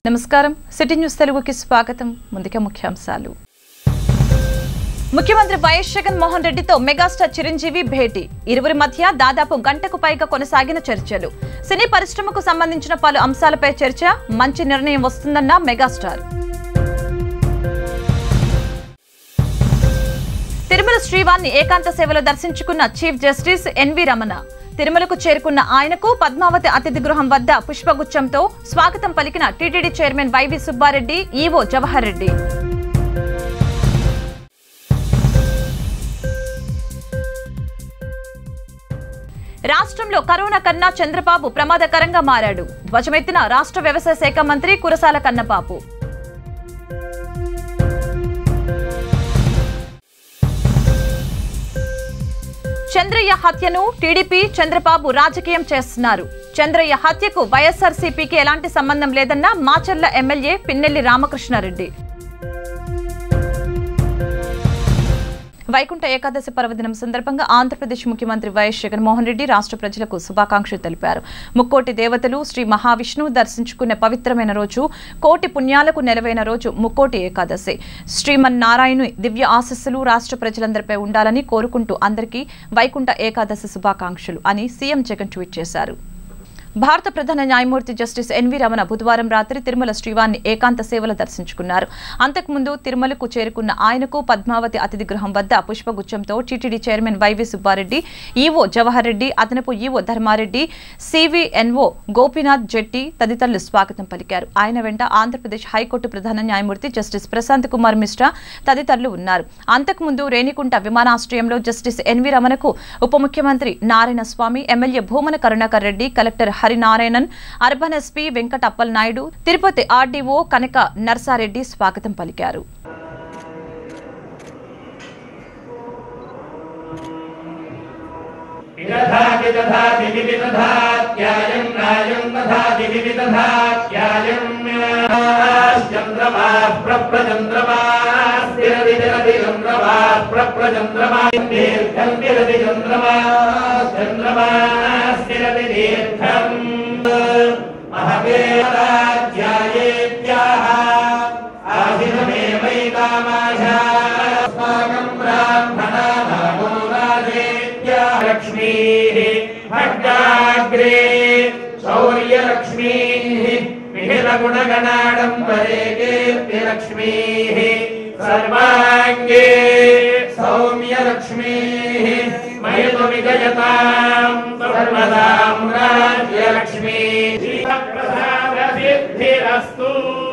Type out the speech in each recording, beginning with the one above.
నమస్కారం city news తెలుగుకి స్వాగతం ముందుగా ముఖ్యాంశాలు ముఖ్యమంత్రి వైఎస్ జగన్మోహన్ రెడ్డితో మెగాస్టార్ చిరంజీవి భేటీ ఇరువురి మధ్య దాదాపు గంటకు పైగా కొనసాగిన చర్చలు సినీ పరిశ్రమకు సంబంధించిన పలు అంశాలపై చర్చ మంచి నిర్ణయం వస్తుందన్న మెగాస్టార్ తిరుమల శ్రీవారిని ఏకాంత సేవలో దర్శించుకున్న చీఫ్ జస్టిస్ ఎన్వి రమణ తిరుమలకు చేరుకున్న ఆయనకు పద్మావతి అతిథి గృహం వద్ద పుష్పగుచ్చంతో స్వాగతం పలికిన టీటీడీ చైర్మన్ వైవి సుబ్బారెడ్డి ఈవో జవహర్ రెడ్డి రాష్ట్రంలో కరోనా కన్నా చంద్రబాబు ప్రమాదకరంగా మారాడు ధ్వజమెత్తిన రాష్ట్ర వ్యవసాయ శాఖ మంత్రి కురసాల కన్నబాబు చంద్రయ్య హత్యను టీడీపీ చంద్రబాబు రాజకీయం చేస్తున్నారు చంద్రయ్య హత్యకు వైఎస్ఆర్సీపీకి ఎలాంటి సంబంధం లేదన్న మాచర్ల ఎమ్మెల్యే పిన్నెల్లి రామకృష్ణారెడ్డి వైకుంఠ ఏకాదశి పర్వదినం సందర్భంగా ఆంధ్రప్రదేశ్ ముఖ్యమంత్రి వైఎస్ జగన్మోహన్ రెడ్డి రాష్ట్ర ప్రజలకు శుభాకాంక్షలు తెలిపారు ముక్కోటి దేవతలు శ్రీ మహావిష్ణువు దర్శించుకునే పవిత్రమైన రోజు కోటి పుణ్యాలకు నెలవైన రోజు ముక్కోటి ఏకాదశి శ్రీమన్నారాయణు దివ్య ఆశస్సులు రాష్ట్ర ప్రజలందరిపై ఉండాలని కోరుకుంటూ అందరికీ వైకుంఠ ఏకాదశి శుభాకాంక్షలు అని సీఎం జగన్ ట్వీట్ చేశారు భారత ప్రధాన న్యాయమూర్తి జస్టిస్ ఎన్వి రమణ బుధవారం రాత్రి తిరుమల శ్రీవారిని ఏకాంత సేవలు దర్శించుకున్నారు అంతకుముందు తిరుమలకు చేరుకున్న ఆయనకు పద్మావతి అతిథి గృహం వద్ద పుష్పగుచ్చంతో టీటీడీ చైర్మన్ వైవి సుబ్బారెడ్డి ఈవో జవహర్ రెడ్డి అదనపు ఈవో ధర్మారెడ్డి సివిఎన్ఓ గోపీనాథ్ జెట్టి తదితరులు స్వాగతం పలికారు ఆయన వెంట ఆంధ్రప్రదేశ్ హైకోర్టు ప్రధాన న్యాయమూర్తి జస్టిస్ ప్రశాంత్ కుమార్ మిశ్రా తదితరులు ఉన్నారు అంతకుముందు రేణికుంట విమానాశ్రయంలో జస్టిస్ ఎన్వి రమణకు ఉప ముఖ్యమంత్రి Narayana Swamy MLA Bhumana Karunakar Reddy collector Harinarayanan urban SP Venkata Appalanaidu Tirupati RDO Kanaka Narsa Reddy స్వాగతం పలికారు విదధాతి దధాతి వివిదధాత్యాయం నాయం దధాతి వివిదధాత్యాయం చంద్రమా ప్రప్రచంద్రమా స్థిరది జరది చంద్రమా ప్రప్రచంద్రమా దీర్ఘం విరది చంద్రమా చంద్రమా స్థిరది దీర్ఘం మహవేరాధ్యాయేత్యాహ ఆశినమేవైకామాశాస్మాకం బ్రాహ్మణానామో రాజేత్యా లక్ష్మీः భక్తాగ్రే శౌర్యలక్ష్మీः మిహిరగుణగణాడంబరే కీర్తిలక్ష్మీः సర్వాంగే సౌమ్యలక్ష్మీः మయతు విజయతాం సర్వదాం రాజ్యలక్ష్మీः ప్రసాదసిద్ధిరస్తు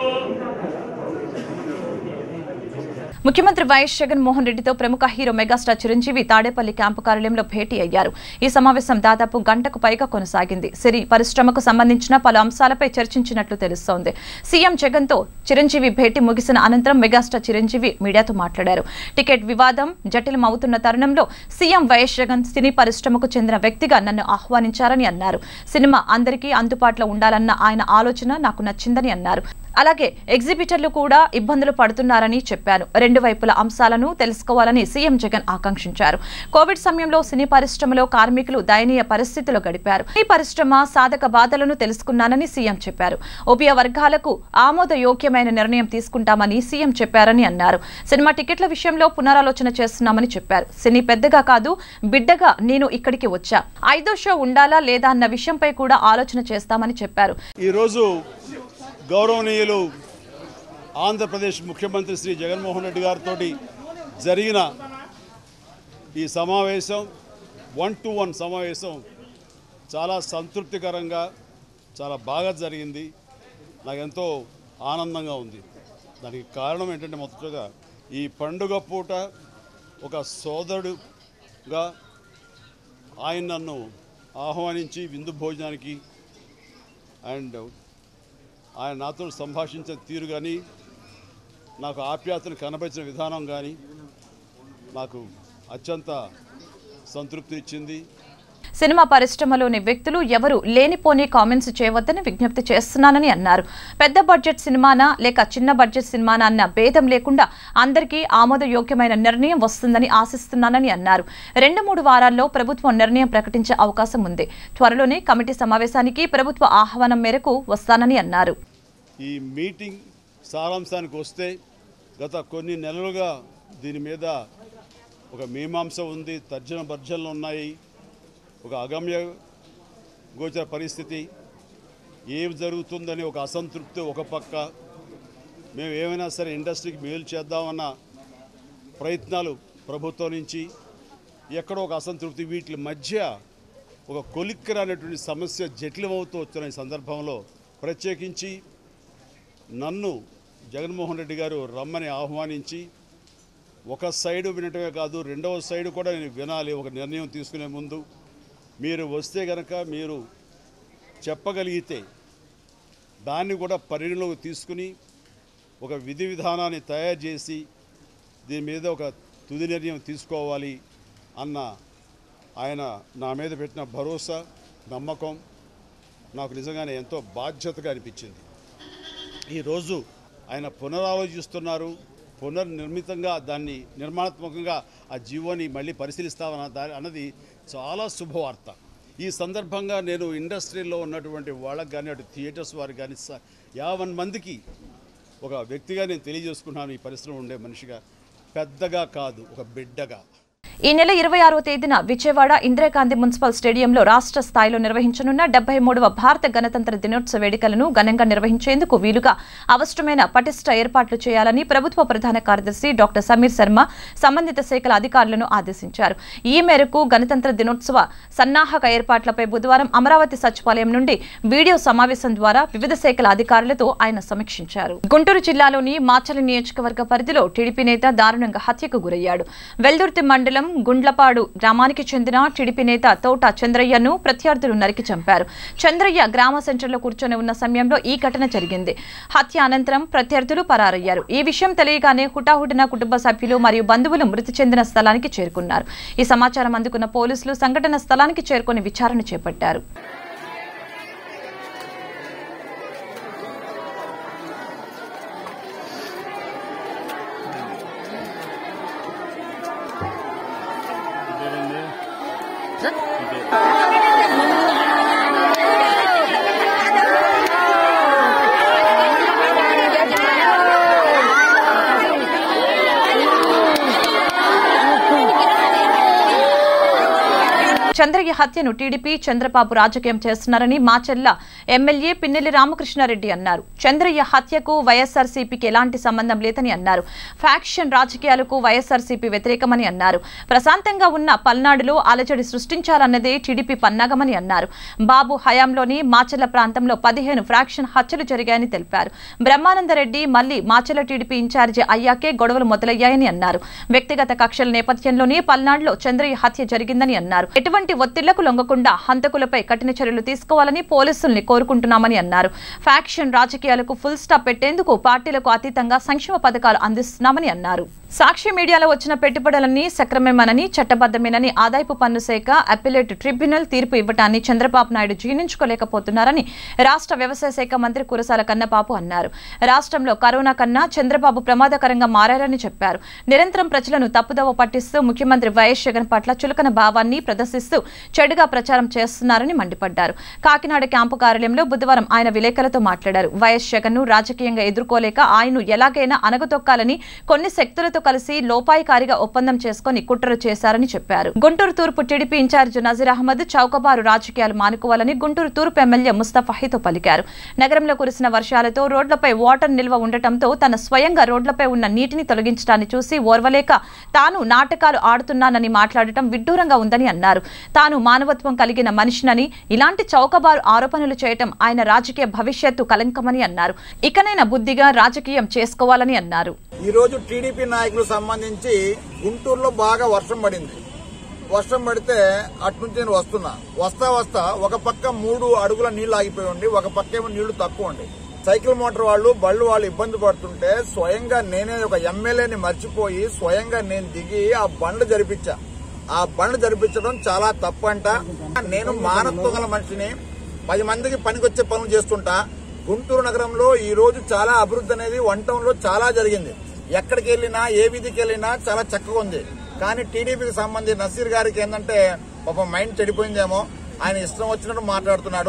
ముఖ్యమంత్రి వైఎస్ జగన్మోహన్ రెడ్డితో ప్రముఖ hero megastar Chiranjeevi Tadepalli camp కార్యాలయంలో భేటీ అయ్యారు ఈ సమావేశం దాదాపు గంటకు పైగా కొనసాగింది సిరి పరిశ్రమకు సంబంధించిన పలు అంశాలపై చర్చించినట్లు తెలుస్తోంది సీఎం జగన్ తో చిరంజీవి భేటీ ముగిసిన అనంతరం మెగాస్టార్ చిరంజీవి మీడియాతో మాట్లాడారు టికెట్ వివాదం జటిలం అవుతున్న తరుణంలో సీఎం వైఎస్ జగన్ సినీ పరిశ్రమకు చెందిన వ్యక్తిగా నన్ను ఆహ్వానించారని అన్నారు సినిమా అందరికీ అందుబాటులో ఉండాలన్న ఆయన ఆలోచన నాకు నచ్చిందని అన్నారు అలాగే ఎగ్జిబిటర్లు కూడా ఇబ్బందులు పడుతున్నారని చెప్పాను రెండు వైపుల అంశాలను తెలుసుకోవాలని సీఎం జగన్ ఆకాంక్షించారు కోవిడ్ సమయంలో సినీ పరిశ్రమలో కార్మికులు దయనీయ పరిస్థితిలో గడిపారు ఈ పరిశ్రమ సాధక బాధలను తెలుసుకున్నానని సీఎం చెప్పారు ఉభయ వర్గాలకు ఆమోదయోగ్యమైన నిర్ణయం తీసుకుంటామని సీఎం చెప్పారని అన్నారు సినిమా టికెట్ల విషయంలో పునరాలోచన చేస్తున్నామని చెప్పారు సినీ పెద్దగా కాదు బిడ్డగా నేను ఇక్కడికి వచ్చా ఐదో షో ఉండాలా లేదా అన్న విషయంపై కూడా ఆలోచన చేస్తామని చెప్పారు ఈరోజు గౌరవనీయులు ఆంధ్రప్రదేశ్ ముఖ్యమంత్రి శ్రీ జగన్మోహన్ రెడ్డి గారితో జరిగిన ఈ సమావేశం వన్ టు వన్ సమావేశం చాలా సంతృప్తికరంగా చాలా బాగా జరిగింది నాకు ఎంతో ఆనందంగా ఉంది దానికి కారణం ఏంటంటే మొదటగా ఈ పండుగ పూట ఒక సోదరుడుగా ఆయన నన్ను ఆహ్వానించి విందు భోజనానికి అండ్ ఆయన నాతో సంభాషించిన తీరు కానీ నాకు ఆప్యాయతను కనబరిచిన విధానం కానీ నాకు అత్యంత సంతృప్తినిచ్చింది సినిమా పరిశ్రమలోని వ్యక్తులు ఎవరు లేనిపోని కామెంట్స్ చేయవద్దని విజ్ఞప్తి చేస్తున్నానని అన్నారు పెద్ద బడ్జెట్ సినిమానా లేక చిన్న బడ్జెట్ సినిమానా అన్న భేదం లేకుండా అందరికీ ఆమోదయోగ్యమైన నిర్ణయం వస్తుందని ఆశిస్తున్నానని అన్నారు రెండు మూడు వారాల్లో ప్రభుత్వం నిర్ణయం ప్రకటించే అవకాశం ఉంది త్వరలోనే కమిటీ సమావేశానికి ప్రభుత్వ ఆహ్వానం మేరకు వస్తానని అన్నారు ఈ మీటింగ్ సారాంశానికి వస్తే గత కొన్ని నెలలుగా దీని మీద ఒక మీమాంస ఉంది తర్జన భర్జనలు ఉన్నాయి ఒక అగమ్య గోచర పరిస్థితి ఏం జరుగుతుందని ఒక అసంతృప్తి ఒక పక్క మేము ఏమైనా సరే ఇండస్ట్రీకి మేలు చేద్దామన్న ప్రయత్నాలు ప్రభుత్వం నుంచి ఎక్కడో ఒక అసంతృప్తి వీటి మధ్య ఒక కొలిక్కర అనేటువంటి సమస్య జటిలమవుతూ వచ్చిన ఈ సందర్భంలో ప్రత్యేకించి నన్ను జగన్మోహన్ రెడ్డి గారు రమ్మని ఆహ్వానించి ఒక సైడు వినటమే కాదు రెండవ సైడు కూడా నేను వినాలి ఒక నిర్ణయం తీసుకునే ముందు మీరు వస్తే కనుక మీరు చెప్పగలిగితే దాన్ని కూడా పరిగణలోకి తీసుకుని ఒక విధి విధానాన్ని తయారు చేసి దీని మీద ఒక తుది నిర్ణయం తీసుకోవాలి అన్న ఆయన నా మీద పెట్టిన భరోసా నమ్మకం నాకు నిజంగానే ఎంతో బాధ్యతగా అనిపించింది ఈరోజు ఆయన పునరాలోచిస్తున్నారు పునర్నిర్మితంగా దాన్ని నిర్మాణాత్మకంగా ఆ జీవోని మళ్ళీ పరిశీలిస్తామన్న దాని అన్నది చాలా శుభవార్త ఈ సందర్భంగా నేను ఇండస్ట్రీలో ఉన్నటువంటి వాళ్ళకి కానీ అటు థియేటర్స్ వారికి కానీ స- యావన్ మందికి ఒక వ్యక్తిగా నేను తెలియజేసుకున్నాను ఈ పరిశ్రమ ఉండే మనిషిగా పెద్దగా కాదు ఒక బిడ్డగా ఈ నెల ఇరవై ఆరో తేదీన విజయవాడ ఇందిరాగాంధీ మున్సిపల్ స్టేడియంలో రాష్ట్ర స్థాయిలో నిర్వహించనున్న డెబ్బై మూడవ భారత గణతంత్ర దినోత్సవ వేడుకలను ఘనంగా నిర్వహించేందుకు వీలుగా అవసరమైన పటిష్ట ఏర్పాట్లు చేయాలని ప్రభుత్వ ప్రధాన కార్యదర్శి డాక్టర్ సమీర్ శర్మ సంబంధిత శాఖల అధికారులను ఆదేశించారు ఈ మేరకు గణతంత్ర దినోత్సవ సన్నాహక ఏర్పాట్లపై బుధవారం అమరావతి సచివాలయం నుండి వీడియో సమావేశం ద్వారా వివిధ శాఖల అధికారులతో ఆయన సమీక్షించారు గుంటూరు జిల్లాలోని మాచల నియోజకవర్గ పరిధిలో టీడీపీ నేత దారుణంగా హత్యకు గురయ్యాడు వెల్దుర్తి మండలం గుండ్లపాడు గ్రామానికి చెందిన టీడీపీ నేత తోట చంద్రయ్యను ప్రత్యర్థులు నరికి చంపారు చంద్రయ్య గ్రామ సెంటర్లో కూర్చొని ఉన్న సమయంలో ఈ ఘటన జరిగింది హత్య అనంతరం ప్రత్యర్థులు పరారయ్యారు ఈ విషయం తెలియగానే హుటాహుటిన కుటుంబ సభ్యులు మరియు బంధువులు మృతి చెందిన స్థలానికి చేరుకున్నారు ఈ సమాచారం అందుకున్న పోలీసులు సంఘటన స్థలానికి చేరుకొని విచారణ చేపట్టారు చంద్రయ్య హత్యను టీడీపీ చంద్రబాబు రాజకీయం చేస్తున్నారని మాచెల్ల ఎమ్మెల్యే పిన్నెల్లి రామకృష్ణారెడ్డి అన్నారు చంద్రయ్య హత్యకు వైఎస్ఆర్సీపీకి ఎలాంటి సంబంధం లేదని అన్నారు ఫ్యాక్షన్ రాజకీయాలకు వైఎస్ఆర్సీపీ వ్యతిరేకమని అన్నారు ప్రశాంతంగా ఉన్న పల్నాడులో అలజడి సృష్టించాలన్నదే టీడీపీ పన్నాగమని అన్నారు బాబు హయాంలోని మాచెల్ల ప్రాంతంలో పదిహేను ఫ్రాక్షన్ హత్యలు జరిగాయని తెలిపారు బ్రహ్మానందరెడ్డి మళ్లీ మాచెల్ల టీడీపీ ఇన్ఛార్జి అయ్యాకే గొడవలు మొదలయ్యాయని అన్నారు వ్యక్తిగత కక్షల నేపథ్యంలోనే పల్నాడులో చంద్రయ్య హత్య జరిగిందని అన్నారు ఎటువంటి ఒత్తిళ్లకు లొంగకుండా హంతకులపై కఠిన చర్యలు తీసుకోవాలని పోలీసుల్ని కోరుకుంటున్నామని అన్నారు ఫ్యాక్షన్ రాజకీయాలకు ఫుల్ స్టాప్ పెట్టేందుకు పార్టీలకు అతీతంగా సంక్షేమ పథకాలు అందిస్తున్నామని అన్నారు సాక్షి మీడియాలో వచ్చిన పెట్టుబడులన్నీ సక్రమేమనని చట్టబద్దమేనని ఆదాయపు పన్ను శాఖ అప్పిలేట్ ట్రిబ్యునల్ తీర్పు ఇవ్వటాన్ని చంద్రబాబు నాయుడు జీర్ణించుకోలేకపోతున్నారని రాష్ట్ర వ్యవసాయ శాఖ మంత్రి కురసాల కన్నబాబు అన్నారు రాష్ట్రంలో కరోనా కన్నా చంద్రబాబు ప్రమాదకరంగా మారారని చెప్పారు నిరంతరం ప్రజలను తప్పుదోవ పట్టిస్తూ ముఖ్యమంత్రి వైఎస్ జగన్ పట్ల చులకన భావాన్ని ప్రదర్శిస్తూ చెడుగా ప్రచారం చేస్తున్నారని మండిపడ్డారు కాకినాడ క్యాంపు కార్యాలయంలో బుధవారం ఆయన విలేకరులతో మాట్లాడారు వైఎస్ జగన్ ను రాజకీయంగా ఎదుర్కోలేక ఆయన్ను ఎలాగైనా అనగతొక్కాలని కొన్ని శక్తులతో కలిసి లోపాయికారిగా ఒప్పందం చేసుకుని కుట్రలు చేశారని చెప్పారు గుంటూరు తూర్పు టీడీపీ ఇన్ఛార్జ్ నజీర్ అహ్మద్ చౌకబారు రాజకీయాలు మానుకోవాలని గుంటూరు తూర్పు ఎమ్మెల్యే ముస్తఫాహితో పలికారు నగరంలో కురిసిన వర్షాలతో రోడ్లపై వాటర్ నిల్వ ఉండటంతో తన స్వయంగా రోడ్లపై ఉన్న నీటిని తొలగించడాన్ని చూసి ఓర్వలేక తాను నాటకాలు ఆడుతున్నానని మాట్లాడటం విడ్డూరంగా ఉందని అన్నారు తాను మానవత్వం కలిగిన మనిషినని ఇలాంటి చౌకబారు ఆరోపణలు చేయటం ఆయన రాజకీయ భవిష్యత్తు కలంకమని అన్నారు ఇకనైనా బుద్ధిగా రాజకీయం చేసుకోవాలని అన్నారు ఈ రోజు టీడీపీ నాయకులకు సంబంధించి గుంటూరులో బాగా వర్షం పడింది వర్షం పడితే అటు నుంచి నేను వస్తున్నా వస్తా వస్తా ఒక పక్క మూడు అడుగుల నీళ్లు ఆగిపోయి ఉండి ఒక పక్క ఏమో నీళ్లు తక్కువ ఉండి సైకిల్ మోటార్ వాళ్ళు బళ్ళు వాళ్ళు ఇబ్బంది పడుతుంటే స్వయంగా నేనే ఒక ఎమ్మెల్యేని మర్చిపోయి స్వయంగా నేను దిగి ఆ బండ్లు జరిపించా ఆ బండ్లు జరిపించడం చాలా తప్పు అంట నేను మానవత్వం గల మనిషిని పది మందికి పనికొచ్చే పనులు చేస్తుంటా గుంటూరు నగరంలో ఈ రోజు చాలా అభివృద్ధి అనేది వన్ టౌన్ లో చాలా జరిగింది ఎక్కడికి వెళ్ళినా ఏ వీధికి వెళ్ళినా చాలా చక్కగా ఉంది కానీ టీడీపీకి సంబంధించి నసీర్ గారికి ఏంటంటే పాపం మైండ్ చెడిపోయిందేమో ఆయన ఇష్టం వచ్చినట్టు మాట్లాడుతున్నాడు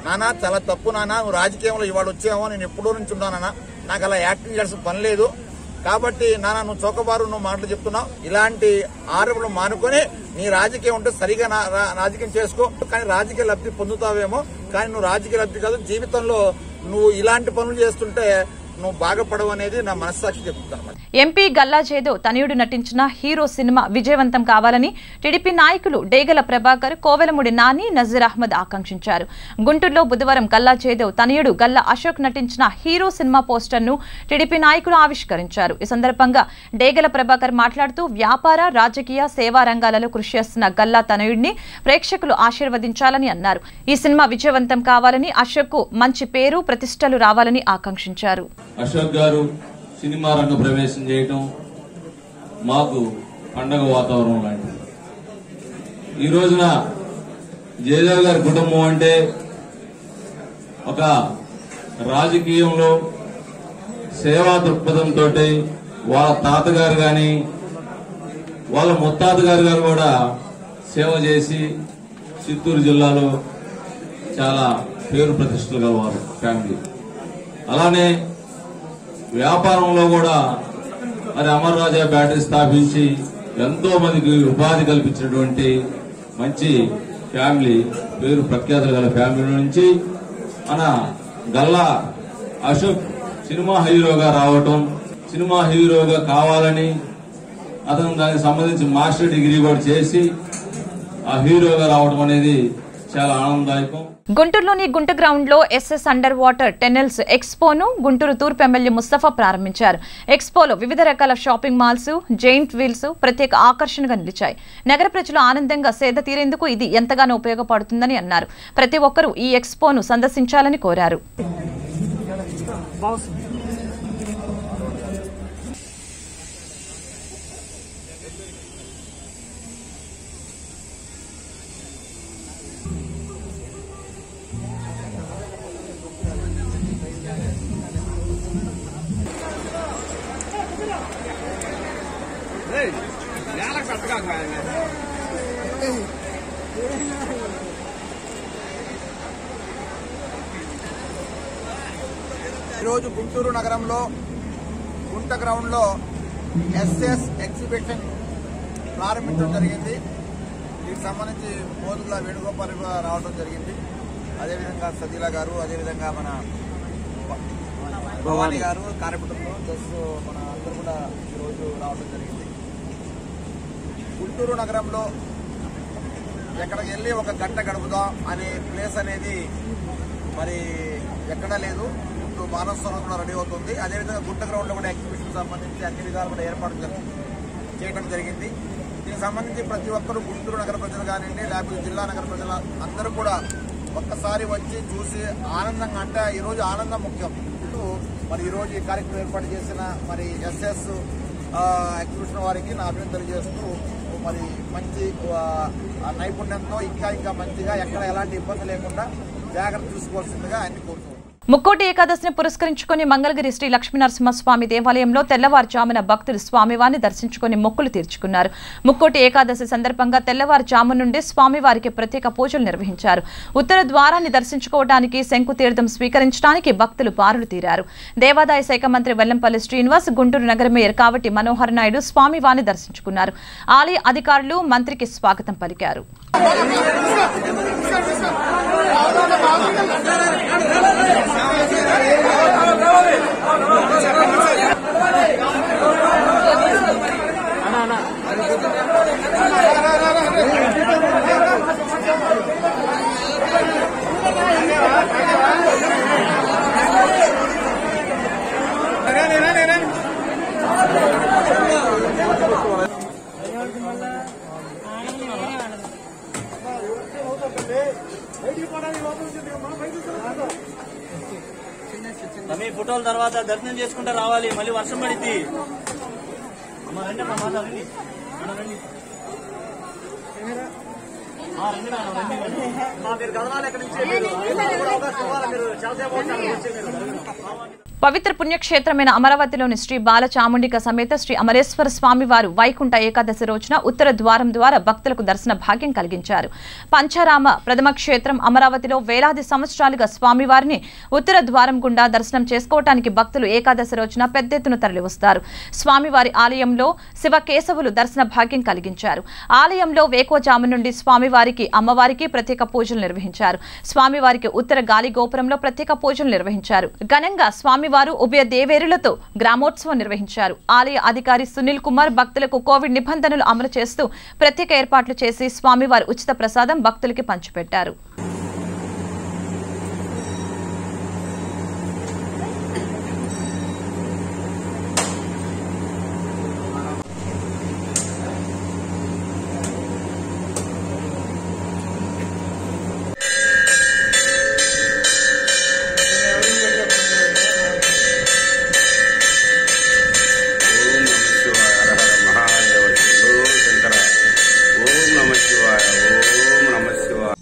నానా చాలా తప్పు నానా నువ్వు రాజకీయంలో ఇవాళ వచ్చావో నేను ఎప్పుడో నుంచి ఉన్నానా నాకు అలా యాక్టింగ్ చేయాల్సిన పని లేదు కాబట్టి నాన్న నువ్వు చౌకబారు నువ్వు మాటలు చెప్తున్నావు ఇలాంటి ఆరోపణలు మానుకొని నీ రాజకీయం ఉంటే సరిగా నా- రా- రాజకీయం చేసుకో కానీ రాజకీయ లబ్ధి పొందుతావేమో కానీ నువ్వు రాజకీయ లబ్ధి కాదు జీవితంలో నువ్వు ఇలాంటి పనులు చేస్తుంటే నువ్వు బాగుపడవు అనేది నా మనస్సాక్షి చెప్తాను ఎంపీ గల్లా జేదో తనయుడు నటించిన హీరో సినిమా విజయవంతం కావాలని టీడీపీ నాయకులు డేగల ప్రభాకర్ కోవెలముడి నాని నజీర్ అహ్మద్ ఆకాంక్షించారు గుంటూరులో బుధవారం గల్లా జేదేవ్ తనయుడు గల్లా అశోక్ నటించిన హీరో సినిమా పోస్టర్ను టీడీపీ నాయకులు ఆవిష్కరించారు ఈ సందర్భంగా డేగల ప్రభాకర్ మాట్లాడుతూ వ్యాపార రాజకీయ సేవా రంగాలలో కృషి చేస్తున్న గల్లా తనయుడిని ప్రేక్షకులు ఆశీర్వదించాలని అన్నారు ఈ సినిమా విజయవంతం కావాలని అశోక్ మంచి పేరు ప్రతిష్టలు రావాలని ఆకాంక్షించారు అశోక్ గారు సినిమా రంగ ప్రవేశం చేయటం మాకు పండగ వాతావరణం లాంటిది ఈ రోజున జయదేవ్ గారి కుటుంబం అంటే ఒక రాజకీయంలో సేవా దృక్పథంతో వాళ్ళ తాతగారు గాని వాళ్ళ ముత్తాత గారు గారు కూడా సేవ చేసి చిత్తూరు జిల్లాలో చాలా పేరు ప్రతిష్టలు గలవారు ఫ్యామిలీ అలానే వ్యాపారంలో కూడా మరి అమర్ రాజా బ్యాటరీ స్థాపించి ఎంతో మందికి ఉపాధి కల్పించినటువంటి మంచి ఫ్యామిలీ పేరు ప్రఖ్యాతులు గల ఫ్యామిలీ నుంచి మన గల్లా అశోక్ సినిమా హీరోగా రావటం సినిమా హీరోగా కావాలని అతను దానికి సంబంధించి మాస్టర్ డిగ్రీ కూడా చేసి ఆ హీరోగా రావడం అనేది చాలా ఆనందదాయకం గుంటూరులోని గుంట గ్రౌండ్ లో ఎస్ఎస్ అండర్ వాటర్ టెనెల్స్ ఎక్స్పోను గుంటూరు తూర్పు ఎమ్మెల్యే ముస్తఫా ప్రారంభించారు ఎక్స్పోలో వివిధ రకాల షాపింగ్ మాల్స్ జైంట్ వీల్స్ ప్రత్యేక ఆకర్షణగా నిలిచాయి నగర ప్రజలు ఆనందంగా సేద తీరేందుకు ఇది ఎంతగానో ఉపయోగపడుతుందని అన్నారు ప్రతి ఒక్కరూ ఈ ఎక్స్పోను సందర్శించాలని కోరారు ఈరోజు గుంటూరు నగరంలో గుంట గ్రౌండ్ లో ఎస్ఎస్ ఎగ్జిబిషన్ ప్రారంభించడం జరిగింది దీనికి సంబంధించి మోదుగుల వేణుగోపాల్ గారు రావడం జరిగింది అదేవిధంగా సతీల గారు అదేవిధంగా మన భవానీ గారు కార్యకుటుంబం ప్లస్ మన అందరూ కూడా ఈరోజు రావడం జరిగింది గుంటూరు నగరంలో ఎక్కడికి వెళ్ళి ఒక గంట గడుపుదాం అనే ప్లేస్ అనేది మరి ఎక్కడా లేదు ఇప్పుడు మానవస్వరం కూడా రెడీ అవుతుంది అదేవిధంగా గుంట గ్రౌండ్ లో కూడా ఎగ్జిబిషన్ సంబంధించి అన్ని విధాలు కూడా ఏర్పాటు జరి- చేయడం జరిగింది దీనికి సంబంధించి ప్రతి ఒక్కరు గుంటూరు నగర ప్రజలు కానివ్వండి లేకపోతే జిల్లా నగర ప్రజలు అందరూ కూడా ఒక్కసారి వచ్చి చూసి ఆనందంగా అంటే ఈ రోజు ఆనందం ముఖ్యం ఇటు మరి ఈ రోజు ఈ కార్యక్రమం ఏర్పాటు చేసిన మరి ఎస్ఎస్ ఎగ్జిబిషన్ వారికి నా అభినందనలు తెలియజేస్తూ మరి మంచి ఆ, నైపుణ్యంతో ఇంకా ఇంకా మంచిగా ఎక్కడ ఎలాంటి ఇబ్బంది లేకుండా జాగ్రత్త తీసుకోవాల్సిందిగా అన్ని కోరుతున్నాను ముక్కోటి ఏకాదశిని పురస్కరించుకుని మంగళగిరి శ్రీ లక్ష్మీనరసింహస్వామి దేవాలయంలో తెల్లవారుజామున భక్తులు స్వామివారిని దర్శించుకుని మొక్కులు తీర్చుకున్నారు ముక్కోటి ఏకాదశి సందర్భంగా తెల్లవారుజాము నుండి స్వామివారికి ప్రత్యేక పూజలు నిర్వహించారు ఉత్తర ద్వారాన్ని దర్శించుకోవడానికి శంకు తీర్థం స్వీకరించడానికి భక్తులు బారులు తీరారు దేవాదాయ శాఖ మంత్రి వెల్లంపల్లి శ్రీనివాస్ గుంటూరు నగర మేయర్ కావటి మనోహర్ నాయుడు స్వామివారిని దర్శించుకున్నారు ఆలయ అధికారులు మంత్రికి స్వాగతం పలికారు మీ ఫోటోల తర్వాత దర్శనం చేసుకుంటే రావాలి మళ్ళీ వర్షం పడిద్ది అమ్మ రండి అమ్మ మాట రండి అన్న రండి ఆ, రండి నాన్న, రండి, రండి. ఆ, మీరు కదవాలి ఎక్కడి నుంచి మీరు కూడా అవకాశం ఇవ్వాలి మీరు చాలాసేపు వచ్చారు వచ్చి మీరు పవిత్ర పుణ్యక్షేత్రమైన అమరావతిలోని శ్రీ బాల చాముండిక సమేత శ్రీ అమరేశ్వర స్వామి వారు వైకుంఠ ఏకాదశి రోజున ఉత్తర ద్వారం ద్వారా భక్తులకు దర్శన భాగ్యం కలిగించారు పంచారామ ప్రథమ క్షేత్రం అమరావతిలో వేలాది సంవత్సరాలుగా స్వామివారిని ఉత్తర ద్వారం గుండా దర్శనం చేసుకోవటానికి భక్తులు ఏకాదశి రోజున పెద్ద ఎత్తున తరలివస్తారు స్వామివారి ఆలయంలో శివ కేశవులు దర్శన భాగ్యం కలిగించారు ఆలయంలో వేకోజాము నుండి స్వామివారికి అమ్మవారికి ప్రత్యేక పూజలు నిర్వహించారు స్వామివారికి ఉత్తర గాలి గోపురంలో ప్రత్యేక పూజలు నిర్వహించారు ఘనంగా స్వామివారు ఉభయ దేవేరులతో గ్రామోత్సవం నిర్వహించారు ఆలయ అధికారి సునీల్ కుమార్ భక్తులకు కోవిడ్ నిబంధనలు అమలు చేస్తూ ప్రత్యేక ఏర్పాట్లు చేసి స్వామివారి ఉచిత ప్రసాదం భక్తులకి పంచిపెట్టారు ఓం నమ శివాయ హర హర మహాదేవ శంభో శంకర ఓం నమ శివాయ ఓం నమ శివాయ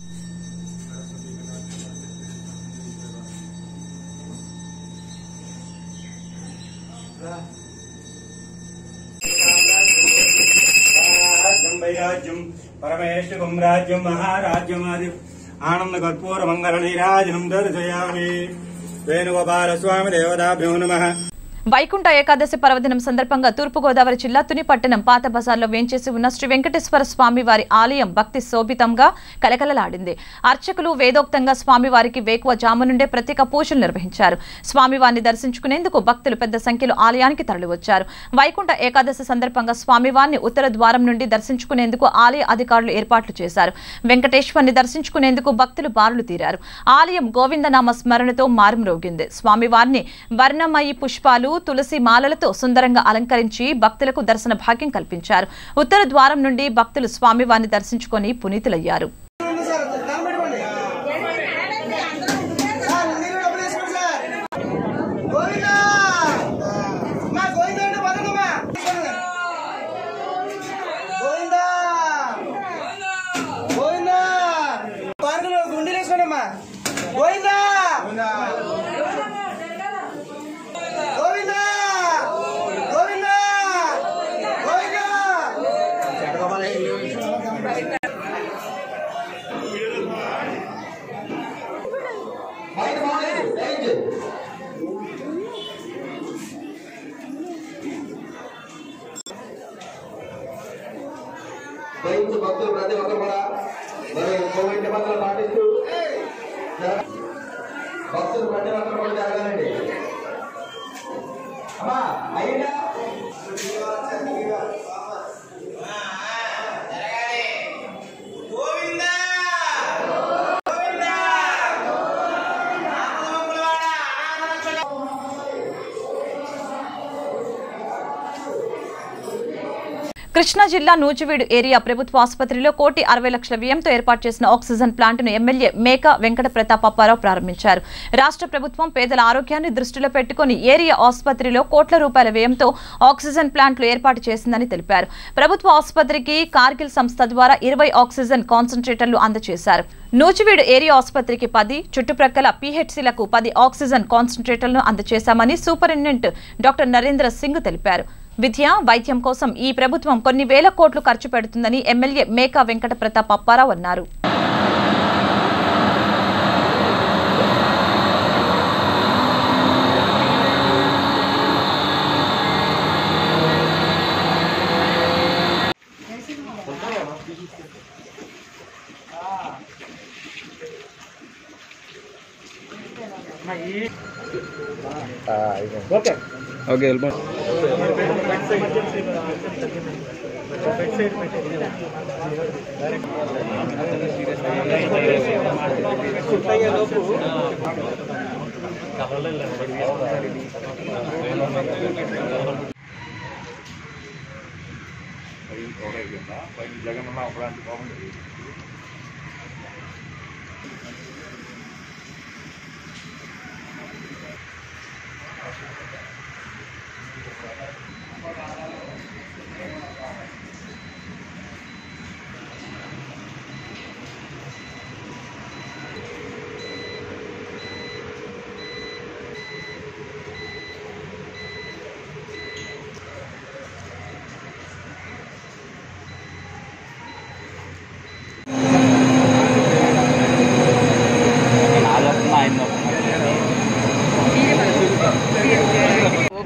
రాజ్యం వైరాజ్యం పరమేశ్వరం రాజ్యం మహారాజ్యమాది ఆనంద కర్పూర మంగళ నీరాజనం దర్శయామి వేణుగోపాల స్వామి దేవతాభ్యో నమ వైకుంఠ ఏకాదశి పర్వదినం సందర్భంగా తూర్పుగోదావరి జిల్లా తుని పట్టణం పాత బజార్లో వేంచేసి ఉన్న శ్రీ వెంకటేశ్వర స్వామి వారి ఆలయం భక్తి శోభితంగా కలకలలాడింది అర్చకులు వేదోక్తంగా స్వామివారికి వేకువ జాము నుండే ప్రత్యేక పూజలు నిర్వహించారు స్వామివారిని దర్శించుకునేందుకు భక్తులు పెద్ద సంఖ్యలో ఆలయానికి తరలివచ్చారు వైకుంఠ ఏకాదశి సందర్భంగా స్వామివారిని ఉత్తర ద్వారం నుండి దర్శించుకునేందుకు ఆలయ అధికారులు ఏర్పాట్లు చేశారు వెంకటేశ్వరిని దర్శించుకునేందుకు భక్తులు బారులు తీరారు ఆలయం గోవిందనామ స్మరణతో మారుమ్రోగింది స్వామివారిని వర్ణమయి పుష్పాలు తులసి మాలలతో సుందరంగా అలంకరించి భక్తులకు దర్శన భాగ్యం కల్పించారు ఉత్తర ద్వారం నుండి భక్తులు స్వామివారిని దర్శించుకొని పునీతులయ్యారు గుండెలేసుకోండమ్మా గోవిందా గోవిందా గోవిందా గోవిందా రైతు భక్తులు ప్రతి ఒక్కరు కూడా మరి కోవిడ్ నిబంధనలు పాటిస్తూ జర- భక్తులు ప్రతి ఒక్కరు కూడా జరగాలండి అమ్మా అయ్యిందా కృష్ణా జిల్లా నూజివీడు ఏరియా ప్రభుత్వ ఆసుపత్రిలో కోటి అరవై లక్షల వ్యయంతో ఏర్పాటు చేసిన ఆక్సిజన్ ప్లాంట్ను ఎమ్మెల్యే మేక వెంకట ప్రతాప్ అప్పారావు ప్రారంభించారు రాష్ట్ర ప్రభుత్వం పేదల ఆరోగ్యాన్ని దృష్టిలో పెట్టుకుని ఏరియా ఆసుపత్రిలో కోట్ల రూపాయల వ్యయంతో ఆక్సిజన్ ప్లాంట్లు ఏర్పాటు చేసిందని తెలిపారు ప్రభుత్వ ఆసుపత్రికి కార్గిల్ సంస్థ ద్వారా ఇరవై ఆక్సిజన్ కాన్సన్ట్రేటర్లు అందజేశారు నూజివీడు ఏరియా ఆసుపత్రికి పది చుట్టుప్రక్కల పీహెచ్సీలకు పది ఆక్సిజన్ కాన్సన్ట్రేటర్లను అందజేశామని సూపరింటెండెంట్ డాక్టర్ నరేంద్ర సింగ్ తెలిపారు విద్య వైద్యం కోసం ఈ ప్రభుత్వం కొన్ని వేల కోట్లు ఖర్చు పెడుతుందని ఎమ్మెల్యే మేకా వెంకట ప్రతాప్ అప్పారావు అన్నారు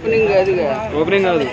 ఓపెనింగ్ కాదుగా ఓపెనింగ్ కాదు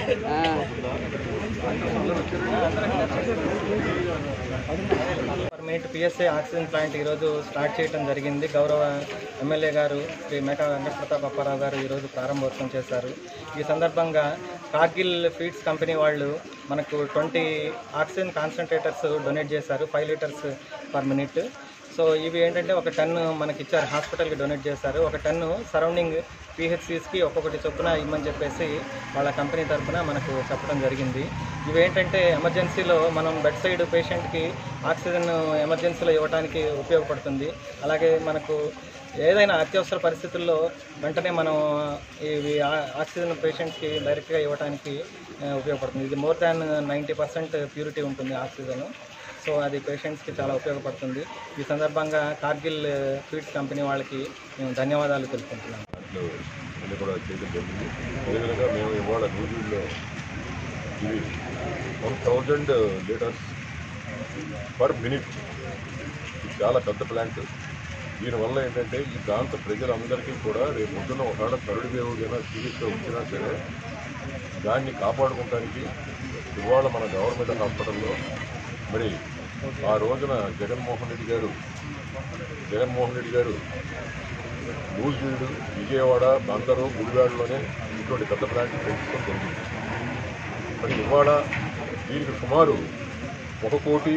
పర్మనెంట్ పిఎస్ఏ ఆక్సిజన్ ప్లాంట్ ఈరోజు స్టార్ట్ చేయడం జరిగింది గౌరవ ఎమ్మెల్యే గారు శ్రీ మేకా వెంకట ప్రతాప్ అప్పారావు గారు ఈరోజు ప్రారంభోత్సవం చేశారు ఈ సందర్భంగా కార్గిల్ ఫీడ్స్ కంపెనీ వాళ్ళు మనకు ట్వంటీ ఆక్సిజన్ కాన్సన్ట్రేటర్స్ డొనేట్ చేశారు five litres per minute so ఇవి ఏంటంటే ఒక టన్ మనకి ఇచ్చారు హాస్పిటల్కి డొనేట్ చేశారు ఒక టన్ను సరౌండింగ్ పిహెచ్సిస్కి ఒక్కొక్కటి చొప్పున ఇమ్మని చెప్పేసి వాళ్ళ కంపెనీ తరఫున మనకు చెప్పడం జరిగింది ఇవి ఏంటంటే ఎమర్జెన్సీలో మనం బెడ్ సైడ్ పేషెంట్కి ఆక్సిజన్ ఎమర్జెన్సీలో ఇవ్వడానికి ఉపయోగపడుతుంది అలాగే మనకు ఏదైనా అత్యవసర పరిస్థితుల్లో వెంటనే మనం ఇవి ఆ- ఆక్సిజన్ పేషెంట్కి డైరెక్ట్గా ఇవ్వడానికి ఆ, ఉపయోగపడుతుంది ఇది more than ninety percent purity ఉంటుంది ఆక్సిజన్ సో అది పేషెంట్స్కి చాలా ఉపయోగపడుతుంది ఈ సందర్భంగా కార్గిల్ ఫీడ్స్ కంపెనీ వాళ్ళకి మేము ధన్యవాదాలు తెలుపుకుంటున్నాం దాంట్లో అన్ని కూడా చేయడం జరిగింది అదేవిధంగా మేము ఇవాళ న్యూజిల్లో ఇవి one thousand litres per minute ఇది చాలా పెద్ద ప్లాంట్ దీనివల్ల ఏంటంటే ఈ ప్రాంత ప్రజలందరికీ కూడా రేపు పొద్దున్న ఒకవేళ థర్డ్ వేవ్ అయినా సీరియస్గా వచ్చినా సరే దాన్ని కాపాడుకోవడానికి ఇవాళ మన గవర్నమెంట్ హాస్పిటల్లో మరి ఆ రోజున జగన్మోహన్ రెడ్డి గారు జగన్మోహన్ రెడ్డి గారు నూజివీడు విజయవాడ బందరు గుడివాడలోనే ఇటువంటి పెద్ద ప్లాంట్ పెంచుకొని జరిగింది మరి ఇవాళ దీనికి సుమారు ఒక కోటి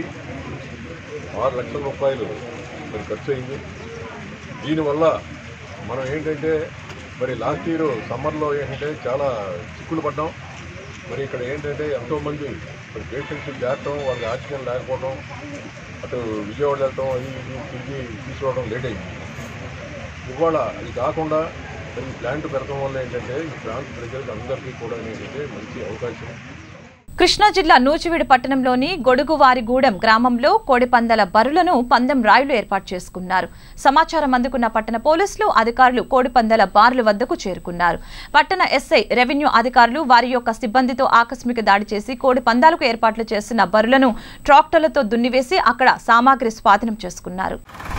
ఆరు లక్షల రూపాయలు మరి ఖర్చు అయింది దీనివల్ల మనం ఏంటంటే మరి లాస్ట్ ఇయర్ సమ్మర్లో ఏంటంటే చాలా చిక్కులు పడ్డాం మరి ఇక్కడ ఏంటంటే ఎంతోమంది మరి పేషెంట్స్ చేరటం వాళ్ళకి ఆక్సిజన్ లేకపోవడం అటు విజయవాడ వెళ్ళటం అది ఇది తిరిగి తీసుకోవడం లేట్ అయింది ఇవాళ అది కాకుండా మరి ఈ ప్లాంట్ పెరగడం వల్ల ఏంటంటే ఈ ప్రాంత ప్రజలకు అందరికీ కూడా ఏంటంటే మంచి అవకాశం కృష్ణా జిల్లా నూజివీడు పట్టణంలోని గొడుగువారిగూడెం గ్రామంలో కోడిపందాల బరులను పందెం రాయులు ఏర్పాటు చేసుకున్నారు సమాచారం అందుకున్న పట్టణ పోలీసులు అధికారులు కోడిపందాల బార్ల వద్దకు చేరుకున్నారు పట్టణ ఎస్ఐ రెవెన్యూ అధికారులు వారి యొక్క సిబ్బందితో ఆకస్మిక దాడి చేసి కోడి పందాలకు ఏర్పాట్లు చేసిన బరులను ట్రాక్టర్లతో దున్నివేసి అక్కడ సామాగ్రి స్వాధీనం చేసుకున్నారు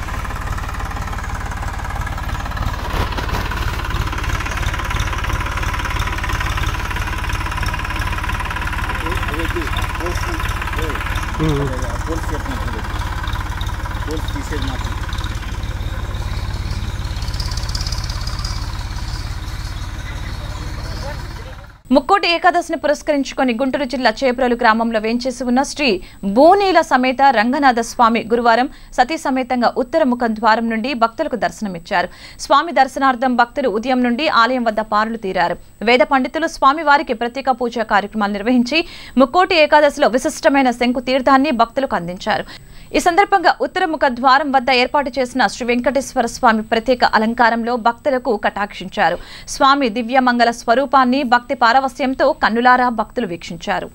తీసేది మాత్రం ముక్కోటి ఏకాదశిని పురస్కరించుకొని గుంటూరు జిల్లా చేప్రలు గ్రామంలో వేంచేసి ఉన్న శ్రీ భూనీల సమేత రంగనాథ స్వామి గురువారం సతీ సమేతంగా ఉత్తర ముఖం ద్వారం నుండి భక్తులకు దర్శనమిచ్చారు స్వామి దర్శనార్థం భక్తులు ఉదయం నుండి ఆలయం వద్ద పారులు తీరారు వేద పండితులు స్వామివారికి ప్రత్యేక పూజా కార్యక్రమాలు నిర్వహించి ముక్కోటి ఏకాదశిలో విశిష్టమైన శంకు తీర్థాన్ని భక్తులకు అందించారు ఈ సందర్భంగా ఉత్తరముఖ ద్వారం వద్ద ఏర్పాటు చేసిన శ్రీ వెంకటేశ్వర స్వామి ప్రత్యేక అలంకారంలో భక్తులకు కటాక్షించారు స్వామి దివ్యమంగళ స్వరూపాన్ని భక్తి పారవస్యంతో కన్నులారా భక్తులు వీక్షించారు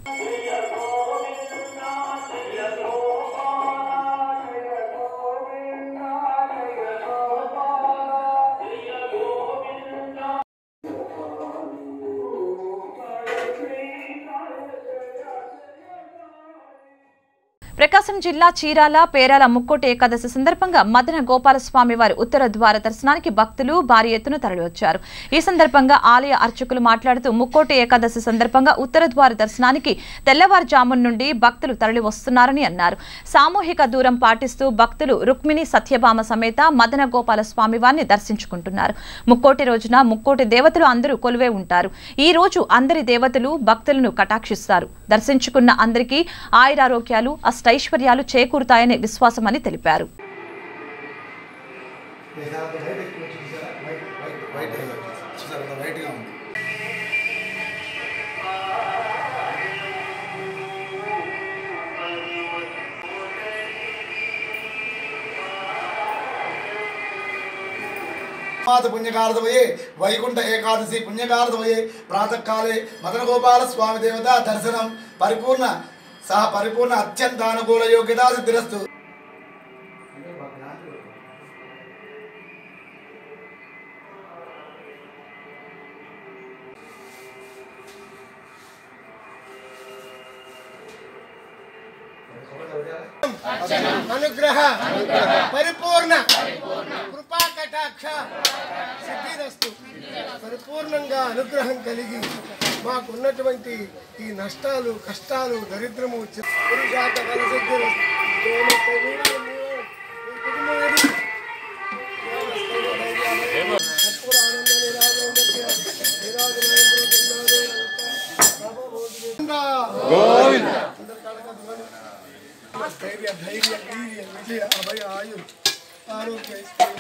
ప్రకాశం జిల్లా చీరాల పేరాల ముక్కోటి ఏకాదశి సందర్భంగా మదన గోపాలస్వామి వారి ఉత్తర ద్వార దర్శనానికి భక్తులు భారీ ఎత్తున తరలివచ్చారు ఈ సందర్భంగా ఆలయ అర్చకులు మాట్లాడుతూ ముక్కోటి ఏకాదశి సందర్భంగా ఉత్తర ద్వార దర్శనానికి తెల్లవారుజామున నుండి భక్తులు తరలి వస్తున్నారని అన్నారు సామూహిక దూరం పాటిస్తూ భక్తులు రుక్మిణి సత్యభామ సమేత మదన గోపాల స్వామి వారిని దర్శించుకుంటున్నారు ముక్కోటి రోజున ముక్కోటి దేవతలు అందరూ కొలువే ఉంటారు ఈ రోజు అందరి దేవతలు భక్తులను కటాక్షిస్తారు దర్శించుకున్న అందరికీ ఆయురారోగ్యాలు అష్టైశ్వర్యాలు చేకూరుతాయనే విశ్వాసమని తెలిపారు మాత పుణ్యకాలదవయే వైకుంఠ ఏకాదశి పుణ్యకాలదవయే ప్రాతకాలే మదన గోపాల స్వామి దేవత దర్శనం పరిపూర్ణ సహ పరిపూర్ణ అత్యంత అనుకూల యోగ్యతా సిద్ధిరస్తు అనుగ్రహ పరిపూర్ణ కృపా కటాక్ష సిద్ధిరస్తు పరిపూర్ణంగా అనుగ్రహం కలిగి మాకున్నటువంటి ఈ నష్టాలు కష్టాలు దరిద్రము చి- పురుషార్థ ఫల సిద్ధిరస్తు. దేవస్థ వీడు నీవు, నీ కుటుంబం ఏది? కర్పూర ఆనంద నిరాజనందస్య నిరాజనానందరం జన్మాదే గోవింద. అందరి కాళ్ళ కట్టుకొని. ధైర్య ధైర్య వీర్య విజయ అభయ ఆయు ఆరోగ్య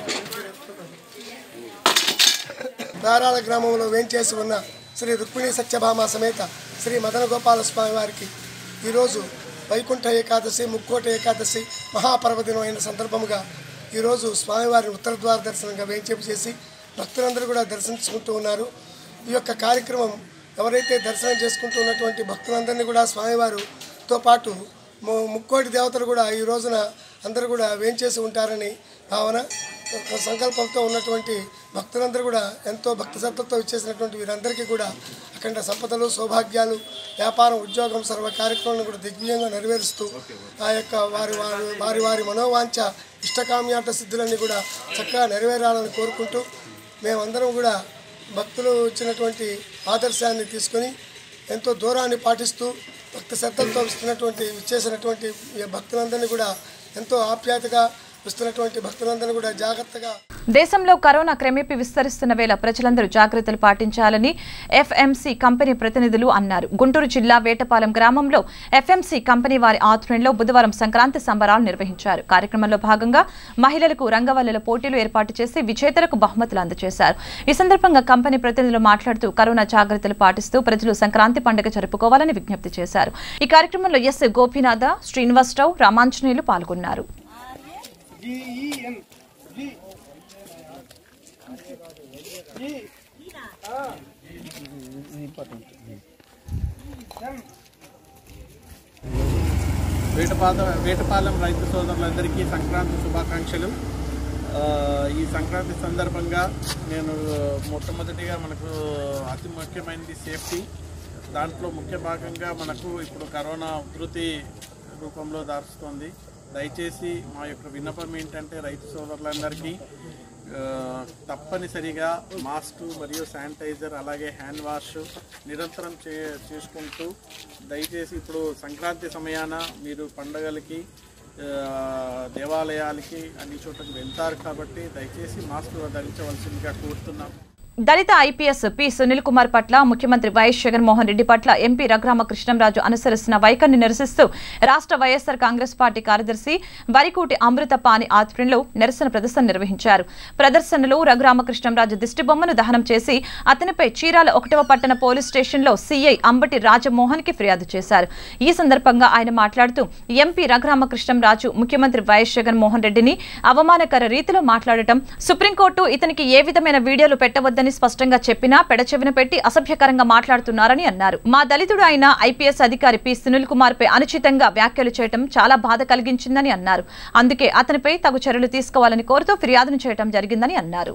దారాల గ్రామంలో వేంచేసి ఉన్న శ్రీ రుక్మిణి సత్యభామ సమేత శ్రీ మదన గోపాల స్వామి వారికి ఈరోజు వైకుంఠ ఏకాదశి ముక్కోట ఏకాదశి మహాపర్వదినం అయిన సందర్భముగా ఈరోజు స్వామివారిని ఉత్తర ద్వార దర్శనంగా వేంచేపు చేసి భక్తులందరూ కూడా దర్శించుకుంటూ ఉన్నారు ఈ యొక్క కార్యక్రమం ఎవరైతే దర్శనం చేసుకుంటూ ఉన్నటువంటి భక్తులందరినీ కూడా స్వామివారుతో పాటు ము- ముక్కోటి దేవతలు కూడా ఈ రోజున అందరూ కూడా వేంచేసి ఉంటారని భావన ఒక సంకల్పంతో ఉన్నటువంటి భక్తులందరూ కూడా ఎంతో భక్తి శ్రద్ధలతో ఇచ్చేసినటువంటి వీరందరికీ కూడా అఖండ సంపదలు సౌభాగ్యాలు వ్యాపారం ఉద్యోగం సర్వ కార్యక్రమాలను కూడా దిగ్విజయంగా నెరవేరుస్తూ ఆ యొక్క వారి వారి వారి వారి మనోవాంఛ ఇష్టకామ్యార్థ సిద్ధులన్నీ కూడా చక్కగా నెరవేరాలని కోరుకుంటూ మేమందరం కూడా భక్తులు ఇచ్చినటువంటి ఆదర్శాన్ని తీసుకొని ఎంతో దూరాన్ని పాటిస్తూ భక్తి శ్రద్ధలతో ఇస్తున్నటువంటి ఇచ్చేసినటువంటి ఈ భక్తులందరినీ కూడా ఎంతో ఆప్యాయతగా ఇస్తున్నటువంటి భక్తులందరినీ కూడా జాగ్రత్తగా దేశంలో కరోనా క్రమేపీ విస్తరిస్తున్న వేళ ప్రజలందరూ జాగ్రత్తలు పాటించాలని ఎఫ్ఎంసీ కంపెనీ ప్రతినిధులు అన్నారు గుంటూరు జిల్లా వేటపాలెం గ్రామంలో ఎఫ్ఎంసీ కంపెనీ వారి ఆధ్వర్యంలో బుధవారం సంక్రాంతి సంబరాలు నిర్వహించారు కార్యక్రమంలో భాగంగా మహిళలకు రంగవల్లుల పోటీలు ఏర్పాటు చేసి విజేతలకు బహుమతులు అందజేశారు ఈ సందర్భంగా కంపెనీ ప్రతినిధులు మాట్లాడుతూ కరోనా జాగ్రత్తలు పాటిస్తూ ప్రజలు సంక్రాంతి పండుగ జరుపుకోవాలని విజ్ఞప్తి చేశారు ఈ కార్యక్రమంలో ఎస్ గోపీనాథ శ్రీనివాసరావు రామాంజనేయులు పాల్గొన్నారు వేటపాద వేటపాలెం రైతు సోదరులందరికీ సంక్రాంతి శుభాకాంక్షలు ఆ, ఈ సంక్రాంతి సందర్భంగా నేను మొట్టమొదటిగా మనకు అతి ముఖ్యమైనది సేఫ్టీ దాంట్లో ముఖ్య భాగంగా మనకు ఇప్పుడు కరోనా ఉధృతి రూపంలో దారుస్తోంది దయచేసి మా యొక్క విన్నపం ఏంటంటే రైతు సోదరులందరికీ ఆ, తప్పనిసరిగా మాస్క్ మరియు శానిటైజర్ అలాగే హ్యాండ్ వాష్ నిరంతరం చే చేసుకుంటూ దయచేసి ఇప్పుడు సంక్రాంతి సమయాన మీరు పండగలకి ఆ, దేవాలయాలకి అన్ని చోట్లకి వెళ్తారు కాబట్టి దయచేసి మాస్క్ ధరించవలసిందిగా కోరుతున్నాం దళిత ఐపీఎస్ పి సునీల్ కుమార్ పట్ల ముఖ్యమంత్రి వైఎస్ జగన్మోహన్ రెడ్డి పట్ల ఎంపీ రఘురామ కృష్ణంరాజు అనుసరిస్తున్న వైఖరిని నిరసిస్తూ రాష్ట్ర వైఎస్సార్ కాంగ్రెస్ పార్టీ కార్యదర్శి వరికూటి అమృత పాని ఆధ్వర్యంలో నిరసన ప్రదర్శన నిర్వహించారు ప్రదర్శనలో రఘురామకృష్ణంరాజు దిష్టిబొమ్మను దహనం చేసి అతనిపై చీరాల ఒకటవ పట్టణ పోలీస్ స్టేషన్లో సీఐ అంబటి రాజమోహన్ కి ఫిర్యాదు చేశారు ఈ సందర్భంగా ఆయన మాట్లాడుతూ ఎంపీ రఘురామకృష్ణంరాజు ముఖ్యమంత్రి వైఎస్ జగన్మోహన్ రెడ్డిని అవమానకర రీతిలో మాట్లాడటం సుప్రీంకోర్టు ఇతనికి ఏ విధమైన వీడియోలు పెట్టవద్దని స్పష్టంగా చెప్పినా పెడచెవిన పెట్టి అసభ్యకరంగా మాట్లాడుతున్నారని అన్నారు మా దళితుడు అయిన ఐపీఎస్ అధికారి పి సునీల్ కుమార్ పై అనుచితంగా వ్యాఖ్యలు చేయడం చాలా బాధ కలిగించిందని అన్నారు అందుకే అతనిపై తగు చర్యలు తీసుకోవాలని కోరుతూ ఫిర్యాదును చేయడం జరిగిందని అన్నారు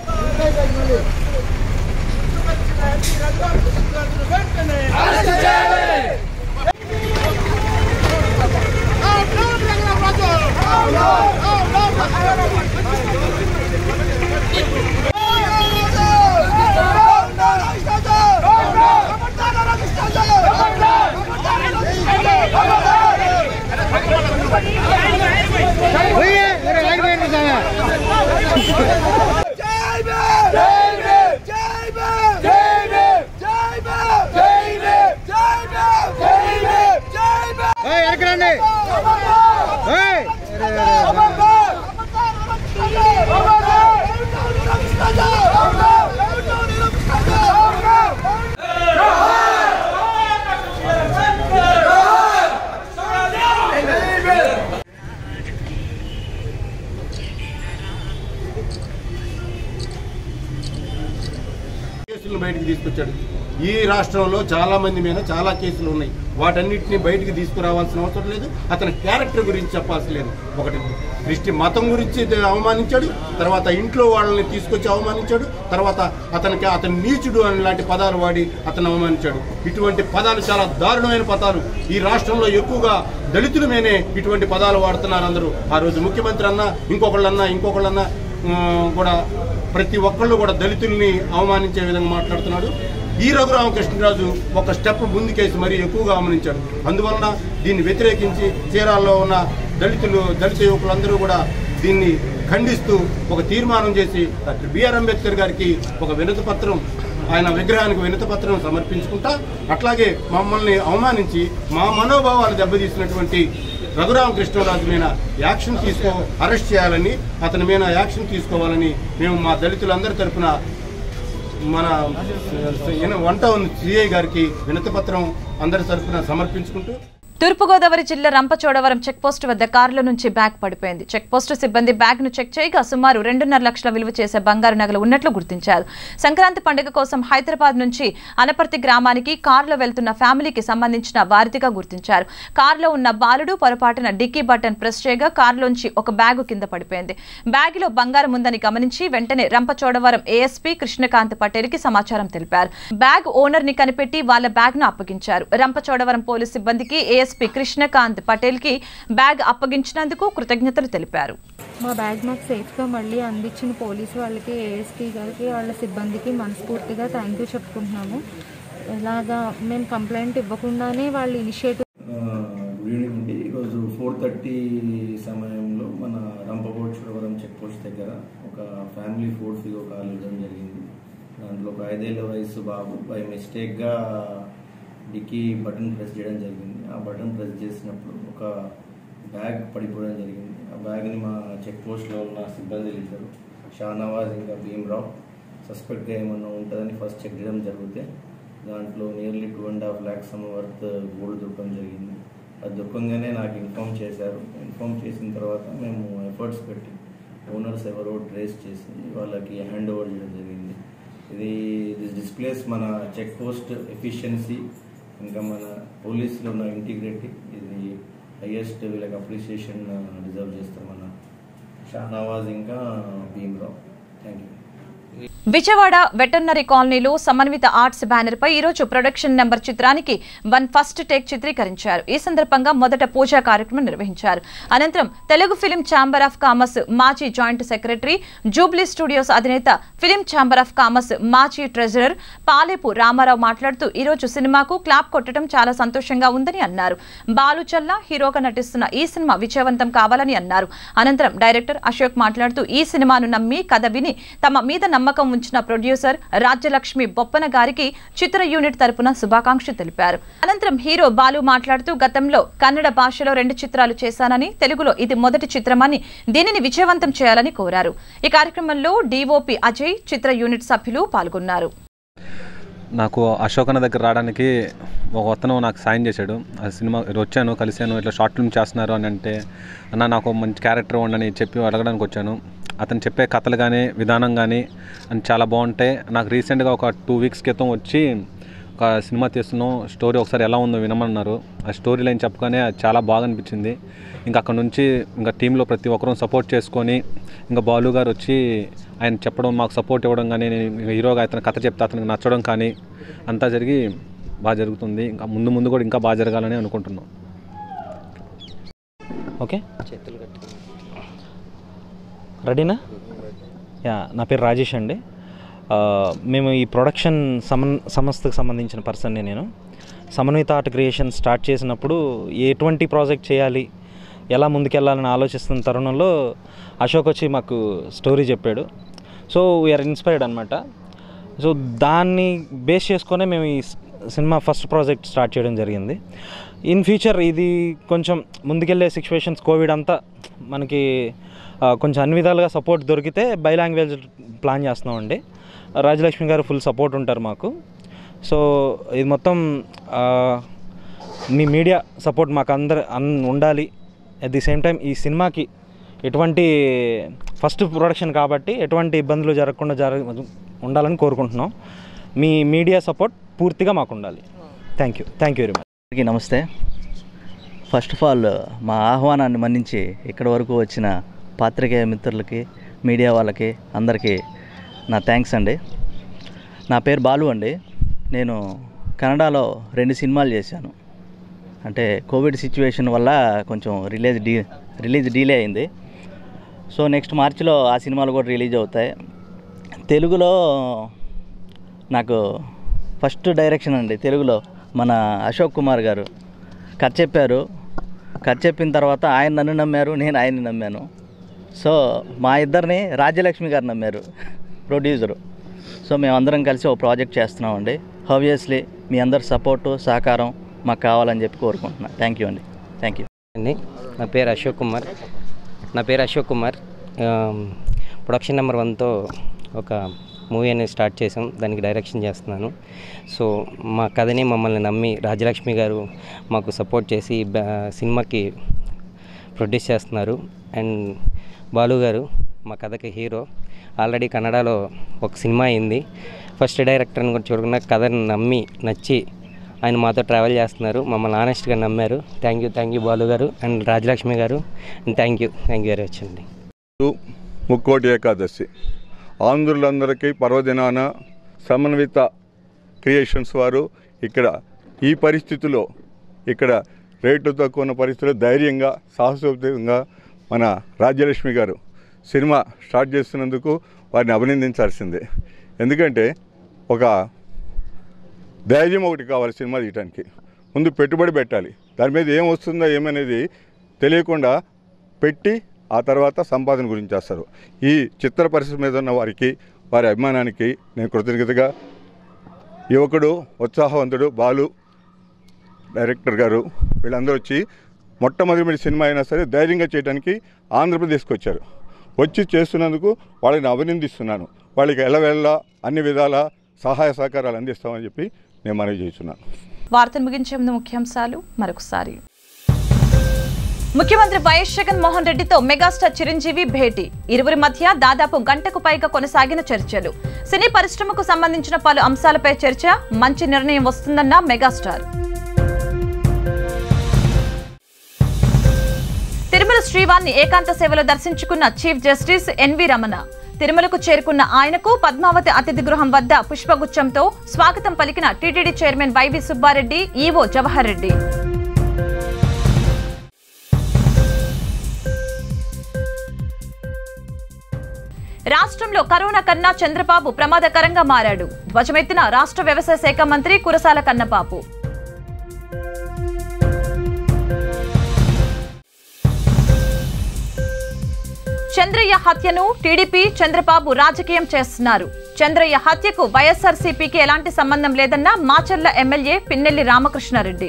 కేసులను బయటికి తీసుకొచ్చాడు ఈ రాష్ట్రంలో చాలా మంది మీద చాలా కేసులు ఉన్నాయి వాటన్నిటిని బయటికి తీసుకురావాల్సిన అవసరం లేదు అతని క్యారెక్టర్ గురించి చెప్పాల్సి లేదు ఒకటి దృష్టి మతం గురించి ఇది అవమానించాడు తర్వాత ఇంట్లో వాళ్ళని తీసుకొచ్చి అవమానించాడు తర్వాత అతనికి అతని నీచుడు అని లాంటి పదాలు వాడి అతను అవమానించాడు ఇటువంటి పదాలు చాలా దారుణమైన పదాలు ఈ రాష్ట్రంలో ఎక్కువగా దళితుల మీనే ఇటువంటి పదాలు వాడుతున్నారు అందరూ ఆ రోజు ముఖ్యమంత్రి అన్నా ఇంకొకళ్ళన్నా ఇంకొకళ్ళన్నా ఆ, కూడా ప్రతి ఒక్కళ్ళు కూడా దళితుల్ని అవమానించే విధంగా మాట్లాడుతున్నాడు ఈ రఘురామకృష్ణరాజు ఒక స్టెప్ ముందుకేసి మరీ ఎక్కువగా గమనించాడు అందువలన దీన్ని వ్యతిరేకించి చీరాల్లో ఉన్న దళితులు దళిత యువకులందరూ కూడా దీన్ని ఖండిస్తూ ఒక తీర్మానం చేసి డాక్టర్ బిఆర్ అంబేద్కర్ గారికి ఒక వినతి పత్రం ఆయన విగ్రహానికి వినతి పత్రం సమర్పించుకుంటా అట్లాగే మమ్మల్ని అవమానించి మా మనోభావాలు దెబ్బతీసినటువంటి రఘురామకృష్ణరాజు మీద యాక్షన్ తీసుకో అరెస్ట్ చేయాలని అతని మీద యాక్షన్ తీసుకోవాలని మేము మా దళితులందరి తరఫున మన వంట సిఐ గారికి వినతి పత్రం అందరి తరఫున సమర్పించుకుంటూ తూర్పుగోదావరి జిల్లా రంపచోడవరం చెక్పోస్ట్ వద్ద కారులో నుంచి బ్యాగ్ పడిపోయింది చెక్పోస్ట్ సిబ్బంది బ్యాగ్ ను చెక్ చేయగా సుమారు రెండున్నర లక్షల విలువ చేసే బంగారు నగలు ఉన్నట్లు గుర్తించారు సంక్రాంతి పండుగ కోసం హైదరాబాద్ నుంచి అనపర్తి గ్రామానికి కారులో వెళ్తున్న ఫ్యామిలీకి సంబంధించిన వారిదిగా గుర్తించారు కారులో ఉన్న బాలుడు పొరపాటున డిక్కీ బటన్ ప్రెస్ చేయగా కారులోంచి ఒక బ్యాగు కింద పడిపోయింది బ్యాగులో బంగారం ఉందని గమనించి వెంటనే రంపచోడవరం ఏఎస్పీ కృష్ణకాంత్ పటేల్ కి సమాచారం తెలిపారు బ్యాగ్ ఓనర్ ని కనిపెట్టి వాళ్ళ బ్యాగ్ ను అప్పగించారు రంపచోడవరం పోలీస్ సిబ్బందికి ఏఎస్పీ కృష్ణకాంత్ పటేల్ కి బ్యాగ్ అప్పగించినందుకు కృతజ్ఞతలు తెలిపారు మా బ్యాగ్ మాకు సేఫ్గా మళ్ళీ అందించిన పోలీసు వాళ్ళకి ఏఎస్పీ గారికి వాళ్ళ సిబ్బందికి మనస్ఫూర్తిగా థ్యాంక్ యూ చెప్పుకుంటున్నాము ఇలాగా మేము కంప్లైంట్ ఇవ్వకుండానే వాళ్ళు ఇనిషియేటివ్ గుడ్ ఈవినింగ్ అండి ఈరోజు ఫోర్ థర్టీ సమయంలో మన రంపకోటేశ్వరవరం చెక్ పోస్ట్ దగ్గర ఒక ఫ్యామిలీ ఫోర్డ్ ఫిగో కాల్ ఇవ్వడం జరిగింది దాంట్లో ఒక ఐదేళ్ల వయసు బాబు బై మిస్టేక్గా డిక్కీ బటన్ ప్రెస్ చేయడం జరిగింది ఆ బటన్ ప్రెస్ చేసినప్పుడు ఒక బ్యాగ్ పడిపోవడం జరిగింది ఆ బ్యాగ్ని మా చెక్ పోస్ట్లో ఉన్న సిబ్బంది ఇద్దరు షానవాజ్ ఇంకా భీమ్రావ్ సస్పెక్ట్గా ఏమన్నా ఉంటుందని ఫస్ట్ చెక్ చేయడం జరిగితే దాంట్లో nearly two and half lakhs some worth gold దొరకడం జరిగింది అది దొరకంగానే నాకు ఇన్ఫామ్ చేశారు ఇన్ఫామ్ చేసిన తర్వాత మేము ఎఫర్ట్స్ పెట్టి ఓనర్స్ ఎవరో ట్రేస్ చేసి వాళ్ళకి హ్యాండ్ ఓవర్ చేయడం జరిగింది ఇది దిస్ డిస్ప్లేస్ మన చెక్ పోస్ట్ ఎఫిషియన్సీ ఇంకా మన పోలీసులో ఉన్న ఇంటిగ్రిటీ ఇది హైయెస్ట్ వీళ్ళకి అప్రిషియేషన్ డిజర్వ్ చేస్తారు మన షానవాజ్ ఇంకా Bhimrao thank you Vijayawada veterinary కాలనీలో సమన్విత ఆర్ట్స్ బ్యానర్ పై ఈరోజు ప్రొడక్షన్ నెంబర్ చిత్రానికి వన్ ఫస్ట్ టేక్ చిత్రీకరించారు ఈ సందర్భంగా మొదట పూజా కార్యక్రమం నిర్వహించారు అనంతరం Telugu film chamber of commerce మాజీ జాయింట్ సెక్రటరీ జూబ్లీ స్టూడియోస్ అధినేత ఫిలిం ఛాంబర్ ఆఫ్ కామర్స్ మాజీ ట్రెజరర్ పాలేపు రామారావు మాట్లాడుతూ ఈ రోజు సినిమాకు క్లాప్ కొట్టడం చాలా సంతోషంగా ఉందని అన్నారు బాలు చల్లా హీరోగా నటిస్తున్న ఈ సినిమా విజయవంతం కావాలని అన్నారు అనంతరం డైరెక్టర్ అశోక్ మాట్లాడుతూ ఈ సినిమాను నమ్మి కథ విని తమ మీద నమ్మకం ఉంచిన ప్రొడ్యూసర్ రాజ్యలక్ష్మి బొప్పన గారికి చిత్ర యూనిట్ తరపున శుభాకాంక్షలు తెలిపారు అనంతరం హీరో బాలు మాట్లాడుతూ గతంలో కన్నడ భాషలో రెండు చిత్రాలు చేశానని తెలుగులో ఇది మొదటి చిత్రమని దీనిని విజయవంతం చేయాలని కోరారు ఈ కార్యక్రమంలో డీఓపీ అజయ్ చిత్ర యూనిట్ సభ్యులు పాల్గొన్నారు నాకు అశోక్ అన్న దగ్గర రావడానికి ఒక అతను నాకు సాయం చేశాడు ఆ సినిమా వచ్చాను కలిశాను ఇట్లా షార్ట్ ఫిల్మ్ చేస్తున్నారు అని అంటే అన్న నాకు మంచి క్యారెక్టర్ ఉండని చెప్పి అడగడానికి వచ్చాను అతను చెప్పే కథలు కానీ విధానం కానీ అని చాలా బాగుంటాయి నాకు రీసెంట్గా ఒక టూ వీక్స్ క్రితం వచ్చి ఒక సినిమా తీస్తున్నాం స్టోరీ ఒకసారి ఎలా ఉందో వినమన్నారు ఆ స్టోరీ లైన్ చెప్పగానే అది చాలా బాగా అనిపించింది ఇంకా అక్కడ నుంచి ఇంకా టీంలో ప్రతి ఒక్కరూ సపోర్ట్ చేసుకొని ఇంకా బాలు గారు వచ్చి ఆయన చెప్పడం మాకు సపోర్ట్ ఇవ్వడం కానీ నేను హీరోగా అతను కథ చెప్తే అతనికి నచ్చడం కానీ అంతా జరిగి బాగా జరుగుతుంది ఇంకా ముందు ముందు కూడా ఇంకా బాగా జరగాలని అనుకుంటున్నాం ఓకే రెడీనా యా నా పేరు రాజేష్ అండి ఆ, మేము ఈ ప్రొడక్షన్ సమన్ సంస్థకు సంబంధించిన పర్సన్ని నేను సమన్విత ఆర్ట్ క్రియేషన్ స్టార్ట్ చేసినప్పుడు ఎటువంటి ప్రాజెక్ట్ చేయాలి ఎలా ముందుకెళ్ళాలని ఆలోచిస్తున్న తరుణంలో అశోక్ వచ్చి మాకు స్టోరీ చెప్పాడు సో వీఆర్ ఇన్స్పైర్డ్ అనమాట సో దాన్ని బేస్ చేసుకొనే మేము ఈ స్- సినిమా ఫస్ట్ ప్రాజెక్ట్ స్టార్ట్ చేయడం జరిగింది ఇన్ ఫ్యూచర్ ఇది కొంచెం ముందుకెళ్ళే సిచ్యువేషన్స్ కోవిడ్ అంతా మనకి ఆ, కొంచెం అన్ని విధాలుగా సపోర్ట్ దొరికితే బై లాంగ్వేజ్ ప్లాన్ చేస్తున్నామండి రాజలక్ష్మి గారు ఫుల్ సపోర్ట్ ఉంటారు మాకు సో ఇది మొత్తం ఆ, మీ మీడియా సపోర్ట్ మాకు అందరు అన్ ఉండాలి అట్ ది సేమ్ టైం ఈ సినిమాకి ఎటువంటి ఫస్ట్ ప్రొడక్షన్ కాబట్టి ఎటువంటి ఇబ్బందులు జరగకుండా జరగ ఉండాలని కోరుకుంటున్నాం మీ మీడియా సపోర్ట్ పూర్తిగా మాకు ఉండాలి thank you thank you very much అందరికీ నమస్తే ఫస్ట్ ఆఫ్ ఆల్ మా ఆహ్వానాన్ని మన్నించి ఇక్కడి వరకు వచ్చిన పాత్రికేయ మిత్రులకి మీడియా వాళ్ళకి అందరికీ నా థ్యాంక్స్ అండి నా పేరు బాలు అండి నేను కన్నడలో రెండు సినిమాలు చేశాను అంటే కోవిడ్ సిచ్యువేషన్ వల్ల కొంచెం రిలీజ్ డీ రిలీజ్ డీలే అయింది సో నెక్స్ట్ మార్చిలో ఆ సినిమాలు కూడా రిలీజ్ అవుతాయి తెలుగులో నాకు ఫస్ట్ డైరెక్షన్ అండి తెలుగులో మన అశోక్ కుమార్ గారు కథ చెప్పారు కథ చెప్పిన తర్వాత ఆయన నన్ను నమ్మారు నేను ఆయన్ని నమ్మాను సో మా ఇద్దరిని రాజ్యలక్ష్మి గారు నమ్మారు ప్రొడ్యూసరు సో మేమందరం కలిసి ఒక ప్రాజెక్ట్ చేస్తున్నామండి ఆబ్వియస్లీ మీ అందరి సపోర్టు సహకారం మాకు కావాలని చెప్పి కోరుకుంటున్నాను థ్యాంక్ యూ అండి థ్యాంక్ యూ అండి నా పేరు అశోక్ కుమార్ నా పేరు Ashok Kumar um, production number వన్తో ఒక మూవీ అనేది స్టార్ట్ చేసాం దానికి డైరెక్షన్ చేస్తున్నాను సో మా కథని మమ్మల్ని నమ్మి రాజలక్ష్మి గారు మాకు సపోర్ట్ చేసి బా- సినిమాకి ప్రొడ్యూస్ చేస్తున్నారు అండ్ బాలు గారు మా కథకి హీరో ఆల్రెడీ కన్నడలో ఒక సినిమా అయింది ఫస్ట్ డైరెక్టర్ని కూడా చూడకుండా కథని నమ్మి నచ్చి ఆయన మాతో ట్రావెల్ చేస్తున్నారు మమ్మల్ని ఆనెస్ట్గా నమ్మారు thank you thank you Balu గారు అండ్ రాజలక్ష్మి గారు and thank you thank you very much అండి ముక్కోటి ఏకాదశి ఆంధ్రులందరికీ పర్వదినాన సమన్విత క్రియేషన్స్ వారు ఇక్కడ ఈ పరిస్థితిలో ఇక్కడ రేటు తక్కువ ఉన్న పరిస్థితిలో ధైర్యంగా సాహసోపేతంగా మన రాజ్యలక్ష్మి గారు సినిమా స్టార్ట్ చేస్తున్నందుకు వారిని అభినందించాల్సిందే ఎందుకంటే ఒక ధైర్యం ఒకటి కావాలి సినిమా తీయడానికి ముందు పెట్టుబడి పెట్టాలి దాని మీద ఏం వస్తుందో ఏమనేది తెలియకుండా పెట్టి ఆ తర్వాత సంపాదన గురించి చేస్తారు ఈ చిత్ర పరిశ్రమ మీద ఉన్న వారికి వారి అభిమానానికి నేను కృతజ్ఞతగా యువకుడు ఉత్సాహవంతుడు బాలు డైరెక్టర్ గారు వీళ్ళందరూ వచ్చి మొట్టమొదటి సినిమా అయినా సరే ధైర్యంగా చేయడానికి ఆంధ్రప్రదేశ్కి వచ్చారు వచ్చి చేస్తున్నందుకు వాళ్ళని అభినందిస్తున్నాను వాళ్ళకి ఎల్లవెల్ల అన్ని విధాల సహాయ సహకారాలు అందిస్తామని చెప్పి నేను మనవి చేస్తున్నాను వార్తలు ముగించే ముందు ముఖ్యాంశాలు మరొకసారి ముఖ్యమంత్రి వైఎస్ జగన్మోహన్ రెడ్డితో మెగాస్టార్ చిరంజీవి భేటీ ఇరువురి మధ్య దాదాపు గంటకు పైగా కొనసాగిన చర్చలు సినీ పరిశ్రమకు సంబంధించిన పలు అంశాలపై చర్చ మంచి నిర్ణయం వస్తుందన్న మెగాస్టార్ తిరుమల శ్రీవారిని ఏకాంత సేవలో దర్శించుకున్న చీఫ్ జస్టిస్ ఎన్వి రమణ తిరుమలకు చేరుకున్న ఆయనకు పద్మావతి అతిథి గృహం వద్ద పుష్పగుచ్చంతో స్వాగతం పలికిన టీటీడీ చైర్మన్ వైవి సుబ్బారెడ్డి ఈవో జవహర్ రెడ్డి రాష్ట్రంలో కరోనా కన్నా చంద్రబాబు ప్రమాదకరంగా మారాడు ధ్వజమెత్తిన రాష్ట్ర వ్యవసాయ శాఖ మంత్రి కురసాల కన్నబాబు చంద్రయ్య హత్యను టీడీపీ చంద్రబాబు రాజకీయం చేస్తున్నారు చంద్రయ్య హత్యకు వైఎస్ఆర్సీపీకి ఎలాంటి సంబంధం లేదన్న మాచర్ల ఎమ్మెల్యే పిన్నెల్లి రామకృష్ణారెడ్డి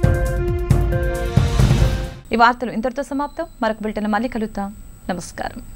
ఈ వార్తలు ఇంతటితో సమాప్తం మరొక బిల్టన్ మళ్ళీ కలుద్దాం నమస్కారం